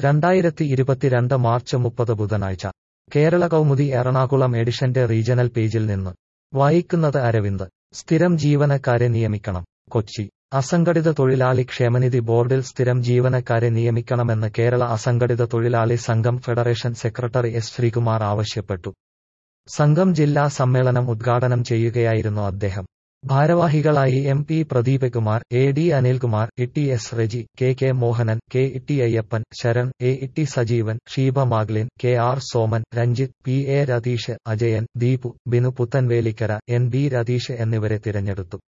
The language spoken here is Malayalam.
രണ്ടായിരത്തി ഇരുപത്തിരണ്ട് മാർച്ച് മുപ്പത് ബുധനാഴ്ച കേരള കൗമുദി എറണാകുളം എഡിഷന്റെ റീജണൽ പേജിൽ നിന്ന് വായിക്കുന്നത് അരവിന്ദ് സ്ഥിരം ജീവനക്കാരെ നിയമിക്കണം കൊച്ചി അസംഘടിത തൊഴിലാളി ക്ഷേമനിധി ബോർഡിൽ സ്ഥിരം ജീവനക്കാരെ നിയമിക്കണമെന്ന് കേരള അസംഘടിത തൊഴിലാളി സംഘം ഫെഡറേഷൻ സെക്രട്ടറി എസ് ശ്രീകുമാർ ആവശ്യപ്പെട്ടു സംഘം ജില്ലാ സമ്മേളനം ഉദ്ഘാടനം ചെയ്യുകയായിരുന്നു അദ്ദേഹം ഭാരവാഹികളായി M P Pradeepkumar A D Anilkumar E S Reji K K Mohanan K Itty Ayyappan Sharan A Itty Sajeevan Sheeba Maglin K R Soman Ranjith P A Ratheesh Ajayan Deepu Binu Puthenvelikkara N B Ratheesh എന്നിവരെ തിരഞ്ഞെടുത്തു